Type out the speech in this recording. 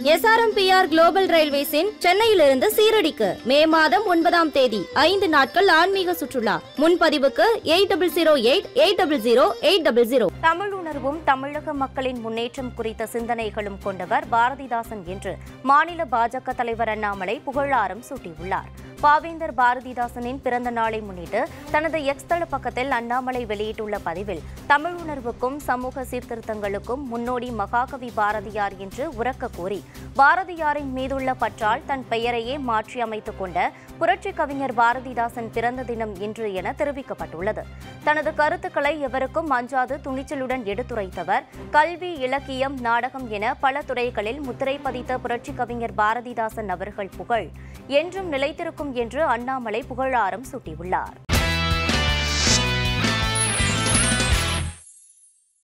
SRMPR global ரயில்வேஸின் சென்னையிலிருந்து சீரடிக்கு மே மாதம் ஒன்பதாம் தேதி ஐந்து நாட்கள் ஆன்மீக சுற்றுலா முன்பதிவுக்கு eight double zero eight eight double zero eight double zero Tamil உணர்வும் தமிழக மக்களின் முன்னேற்றம் குறித்த சிந்தனைகளும் கொண்டவர் பாரதிதாசன் என்று மாநில பாஜக தலைவர் அண்ணாமலை புகழாரம் சூட்டியுள்ளார் பாவேந்தர் பாரதிதாசனின் பிறந்த நாளை முன்னிட்டு தனது எக்ஸ் தள பக்கத்தில் அண்ணாமலை வெளியிட்டுள்ள பதிவில் தமிழ் உணர்வுக்கும் சமூக சீர்திருத்தங்களுக்கும் முன்னோடி மகாகவி பாரதியார் என்று உரக்க கூறி பாரதியாரின் மீதுள்ள பற்றால் தன் பெயரையே மாற்றி அமைத்துக் கொண்ட புரட்சி கவிஞர் பாரதிதாசன் பிறந்த தினம் இன்று என தெரிவிக்கப்பட்டுள்ளது தனது கருத்துக்களை எவருக்கும் அஞ்சாது துணிச்சலுடன் எடுத்துரைத்தவர் கல்வி இலக்கியம் நாடகம் என பல துறைகளில் முத்திரை பதித்த புரட்சி கவிஞர் பாரதிதாசன் அவர்கள் புகழ் என்றும் நிலைத்திருக்கும் என்று அண்ணாமலை புகழாரம் சூட்டியுள்ளார்